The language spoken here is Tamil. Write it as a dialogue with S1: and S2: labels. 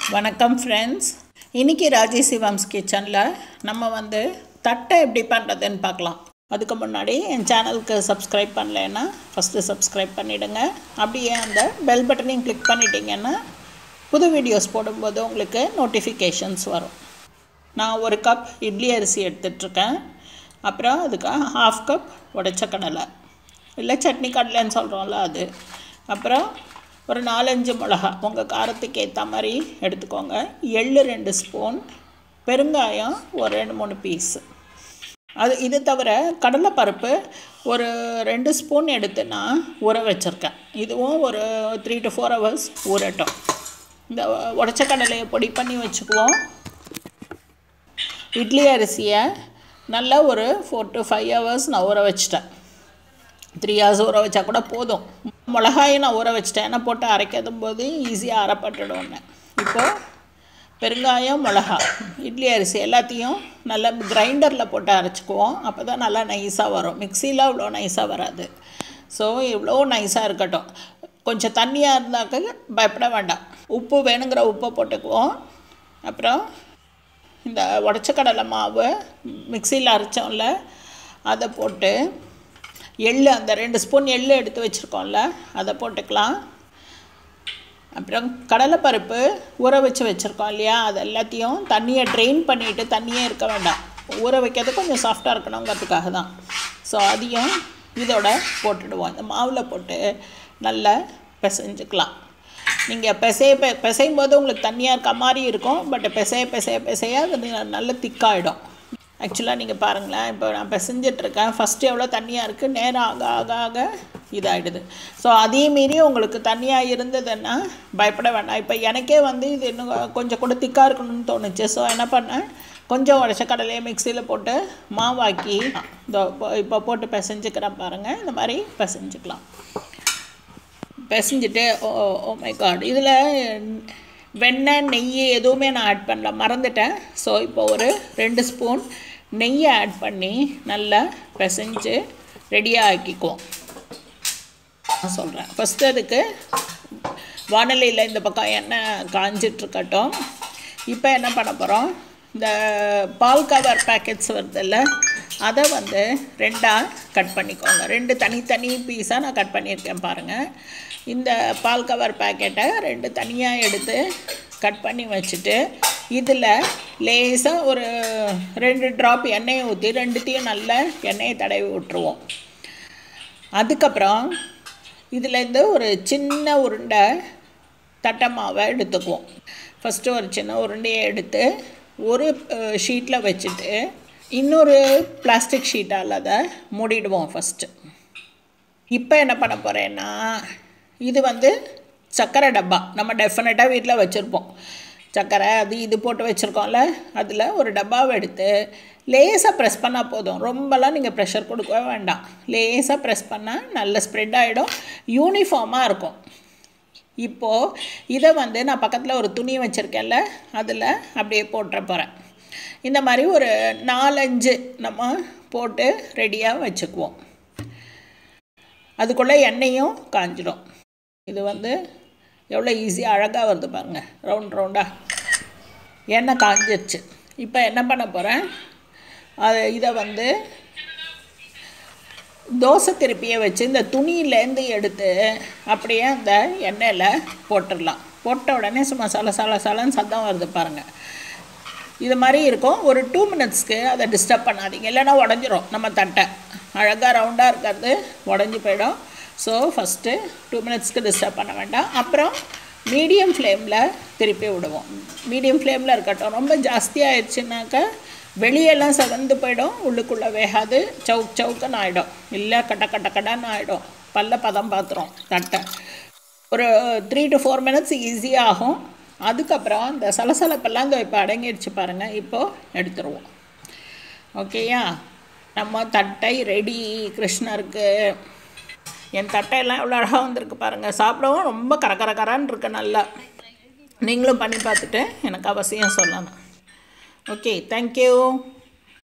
S1: வணக்கம் ஃப்ரெண்ட்ஸ் இன்னைக்கு ராஜி சிவம்ஸ் கிச்சனில் நம்ம வந்து தட்டை எப்படி பண்ணுறதுன்னு பார்க்கலாம் அதுக்கு முன்னாடி என் சேனலுக்கு சப்ஸ்கிரைப் பண்ணலைன்னா ஃபஸ்ட்டு சப்ஸ்கிரைப் பண்ணிவிடுங்க அப்படியே அந்த பெல் பட்டனையும் கிளிக் பண்ணிட்டீங்கன்னா புது வீடியோஸ் போடும்போது உங்களுக்கு நோட்டிஃபிகேஷன்ஸ் வரும் நான் ஒரு கப் இட்லி அரிசி எடுத்துட்ருக்கேன் அப்புறம் அதுக்கு ஹாஃப் கப் உடைச்ச கடலை இல்லை சட்னி கடலைன்னு சொல்கிறோம்ல அது அப்புறம் ஒரு நாலஞ்சு மிளகா உங்கள் காரத்துக்கு ஏற்ற மாதிரி எடுத்துக்கோங்க எள்ளு ரெண்டு ஸ்பூன் பெருங்காயம் ஒரு ரெண்டு மூணு பீஸ் அது இது தவிர கடலைப்பருப்பு ஒரு ரெண்டு ஸ்பூன் எடுத்து நான் ஊற வச்சுருக்கேன் இதுவும் ஒரு த்ரீ டு ஃபோர் ஹவர்ஸ் ஊறட்டும் இந்த உடச்ச கடலையை பொடி பண்ணி வச்சுக்குவோம் இட்லி அரிசியை நல்லா ஒரு ஃபோர் டு ஃபைவ் ஹவர்ஸ் நான் ஊற வச்சிட்டேன் த்ரீ ஹவர்ஸ் ஊற வச்சா கூட போதும் மிளகாயும் நான் ஊற வச்சிட்டேன் ஏன்னா போட்டு அரைக்கதும் போது ஈஸியாக அரைப்பட்டுடும்னு இப்போது பெருங்காயம் மிளகா இட்லி அரிசி எல்லாத்தையும் நல்லா கிரைண்டரில் போட்டு அரைச்சிக்குவோம் அப்போ தான் நல்லா நைஸாக வரும் மிக்சியில் அவ்வளோ நைஸாக வராது ஸோ இவ்வளோ நைஸாக இருக்கட்டும் கொஞ்சம் தண்ணியாக இருந்தாக்க பயப்பட வேண்டாம் உப்பு வேணுங்கிற உப்பை போட்டுக்குவோம் அப்புறம் இந்த உடச்ச கடலை மாவு மிக்சியில் அரைச்சோம்ல அதை போட்டு எள்ளு அந்த ரெண்டு ஸ்பூன் எள்ளு எடுத்து வச்சுருக்கோம்ல அதை போட்டுக்கலாம் அப்புறம் கடலைப்பருப்பு ஊற வச்சு வச்சுருக்கோம் இல்லையா அது எல்லாத்தையும் தண்ணியை ட்ரெயின் பண்ணிவிட்டு தண்ணியே இருக்க வேண்டாம் ஊற வைக்கிறது கொஞ்சம் சாஃப்டாக இருக்கணுங்கிறதுக்காக தான் ஸோ அதையும் இதோட போட்டுடுவோம் இந்த மாவில் போட்டு நல்லா பிசைஞ்சுக்கலாம் நீங்கள் பிசைய பெ பிசையும் போது உங்களுக்கு தண்ணியாக இருக்க மாதிரி இருக்கும் பட் பிசைய பிசைய பிசைய அது நல்ல திக்காகிடும் ஆக்சுவலாக நீங்கள் பாருங்களேன் இப்போ நான் பிசைஞ்சிட்ருக்கேன் ஃபஸ்ட்டு எவ்வளோ தண்ணியாக இருக்குது நேரம் ஆக ஆக ஆக இதாகிடுது ஸோ அதே மீறி உங்களுக்கு தண்ணியாக இருந்ததுன்னா பயப்பட வேண்டாம் இப்போ எனக்கே வந்து இது இன்னும் கொஞ்சம் கூட திக்காக இருக்கணும்னு தோணுச்சு ஸோ என்ன பண்ணேன் கொஞ்சம் உடச்ச கடலையை மிக்சியில் போட்டு மாவாக்கி இதோ இப்போ போட்டு பிசைஞ்சுக்கிறேன் பாருங்கள் இந்த மாதிரி பிசைஞ்சுக்கலாம் பிசைஞ்சிட்டு ஓ ஓ மை காட் இதில் வெண்ணெய் நெய் எதுவுமே நான் ஆட் பண்ணல மறந்துட்டேன் ஸோ இப்போ ஒரு ரெண்டு ஸ்பூன் நெய்யை ஆட் பண்ணி நல்லா பிசைஞ்சு ரெடியாக ஆக்கிக்குவோம் நான் சொல்கிறேன் ஃபஸ்ட்டு அதுக்கு வானொலியில் இந்த பக்கம் எண்ணெய் காஞ்சிட்ருக்கட்டும் இப்போ என்ன பண்ண போகிறோம் இந்த பால் கவர் பேக்கெட்ஸ் வருதில்ல அதை வந்து ரெண்டாக கட் பண்ணிக்கோங்க ரெண்டு தனித்தனி பீஸாக நான் கட் பண்ணியிருக்கேன் பாருங்கள் இந்த பால் கவர் பேக்கெட்டை ரெண்டு தனியாக எடுத்து கட் பண்ணி வச்சுட்டு இதில் லேசாக ஒரு ரெண்டு ட்ராப் எண்ணெயை ஊற்றி ரெண்டுத்தையும் நல்லா எண்ணெயை தடவி விட்டுருவோம் அதுக்கப்புறம் இதுலேருந்து ஒரு சின்ன உருண்டை தட்டை மாவை எடுத்துக்குவோம் ஃபஸ்ட்டு ஒரு சின்ன உருண்டையை எடுத்து ஒரு ஷீட்டில் வச்சுட்டு இன்னொரு பிளாஸ்டிக் ஷீட்டால் அதை மூடிடுவோம் ஃபஸ்ட்டு இப்போ என்ன பண்ண போகிறேன்னா இது வந்து சர்க்கரை டப்பா நம்ம டெஃபினட்டாக வீட்டில் வச்சுருப்போம் சர்க்கரை அது இது போட்டு வச்சுருக்கோம்ல அதில் ஒரு டப்பாவை எடுத்து லேசாக ப்ரெஸ் பண்ணால் போதும் ரொம்பலாம் நீங்கள் ப்ரெஷர் கொடுக்கவே வேண்டாம் லேசாக ப்ரெஸ் பண்ணால் நல்ல ஸ்ப்ரெட் ஆகிடும் யூனிஃபார்மாக இருக்கும் இப்போது இதை வந்து நான் பக்கத்தில் ஒரு துணி வச்சுருக்கேன்ல அதில் அப்படியே போட்டுற போகிறேன் இந்த மாதிரி ஒரு நாலஞ்சு நம்ம போட்டு ரெடியாக வச்சுக்குவோம் அதுக்குள்ளே எண்ணெயும் காஞ்சிடும் இது வந்து எவ்வளோ ஈஸியாக அழகாக வருது பாருங்கள் ரவுண்ட் ரவுண்டாக எண்ணெய் காஞ்சிருச்சு இப்போ என்ன பண்ண போகிறேன் அது இதை வந்து தோசை திருப்பியை வச்சு இந்த துணியிலேருந்து எடுத்து அப்படியே அந்த எண்ணெயில் போட்டுடலாம் போட்ட உடனே சும்மா சல சல சலன்னு சத்தம் வருது பாருங்கள் இது மாதிரி இருக்கும் ஒரு டூ மினிட்ஸ்க்கு அதை டிஸ்டர்ப் பண்ணாதீங்க இல்லைன்னா உடஞ்சிரும் நம்ம தட்டை அழகாக ரவுண்டாக இருக்கிறது உடஞ்சி போயிடும் ஸோ ஃபஸ்ட்டு டூ மினிட்ஸ்க்கு டிஸ்டர்ப் பண்ண வேண்டாம் அப்புறம் மீடியம் ஃப்ளேமில் திருப்பி விடுவோம் மீடியம் ஃப்ளேமில் இருக்கட்டும் ரொம்ப ஜாஸ்தியாகிடுச்சுனாக்கா வெளியெல்லாம் செவந்து போயிடும் உள்ளுக்குள்ளே வேகாது சவுக் சவுக்குன்னு ஆகிடும் இல்லை கட்ட கட்ட கட்டான்னு ஆகிடும் பல்ல பதம் பார்த்துரும் தட்டை ஒரு த்ரீ டு ஃபோர் மினிட்ஸ் ஈஸியாக ஆகும் அதுக்கப்புறம் இந்த சலசலப்பெல்லாம் இந்த இப்போ அடங்கிடுச்சு பாருங்கள் இப்போது எடுத்துருவோம் ஓகேயா நம்ம தட்டை ரெடி கிருஷ்ணருக்கு என் தட்டையெல்லாம் எவ்வளோ அழகாக வந்திருக்கு பாருங்கள் சாப்பிடவும் ரொம்ப கர கரான்னு இருக்கு நல்லா நீங்களும் பண்ணி பார்த்துட்டு எனக்கு அவசியம் சொல்லணும் ஓகே தேங்க்யூ